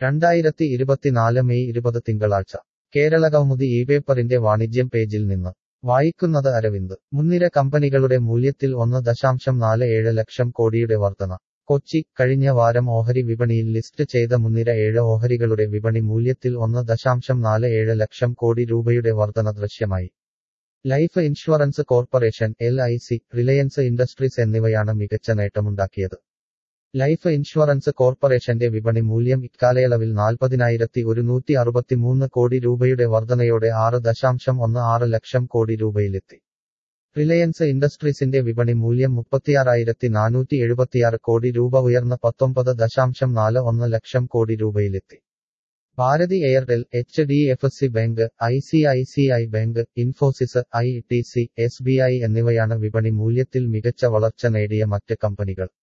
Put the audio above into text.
രണ്ടായിരത്തി ഇരുപത്തിനാല് മെയ് ഇരുപത് തിങ്കളാഴ്ച കേരള കൗമുദി ഈ പേപ്പറിന്റെ വാണിജ്യം പേജിൽ നിന്ന് വായിക്കുന്നത് അരവിന്ദ് മുൻനിര കമ്പനികളുടെ മൂല്യത്തിൽ ഒന്ന് ദശാംശം നാല് ഏഴ് ലക്ഷം കോടിയുടെ വർധന കൊച്ചി കഴിഞ്ഞ വാരം ഓഹരി വിപണിയിൽ ലിസ്റ്റ് ചെയ്ത മുൻനിര ഏഴ് ഓഹരികളുടെ വിപണി മൂല്യത്തിൽ ഒന്ന് ദശാംശം നാല് ഏഴ് ലക്ഷം കോടി രൂപയുടെ വർധന ദൃശ്യമായി Life Insurance Corporation L I C Reliance Industries എന്നിവയാണ് മികച്ച നേട്ടമുണ്ടാക്കിയത് ലൈഫ് ഇൻഷുറൻസ് കോർപ്പറേഷന്റെ വിപണി മൂല്യം ഇക്കാലയളവിൽ നാൽപ്പതിനായിരത്തി ഒരുന്നൂറ്റി അറുപത്തിമൂന്ന് കോടി രൂപയുടെ വർധനയോടെ ആറ് ദശാംശം ഒന്ന് ആറ് ലക്ഷം കോടി രൂപയിലെത്തി റിലയൻസ് ഇൻഡസ്ട്രീസിന്റെ വിപണി മൂല്യം മുപ്പത്തിയാറായിരത്തി നാനൂറ്റി എഴുപത്തിയാറ് കോടി രൂപ ഉയർന്ന് പത്തൊമ്പത് ദശാംശം നാല് ഒന്ന് ലക്ഷം കോടി രൂപയിലെത്തി Bharti Airtel H D F C bank I C I C I bank Infosys I T C S B I എന്നിവയാണ് വിപണി മൂല്യത്തിൽ മികച്ച വളർച്ച നേടിയ മറ്റ് കമ്പനികൾ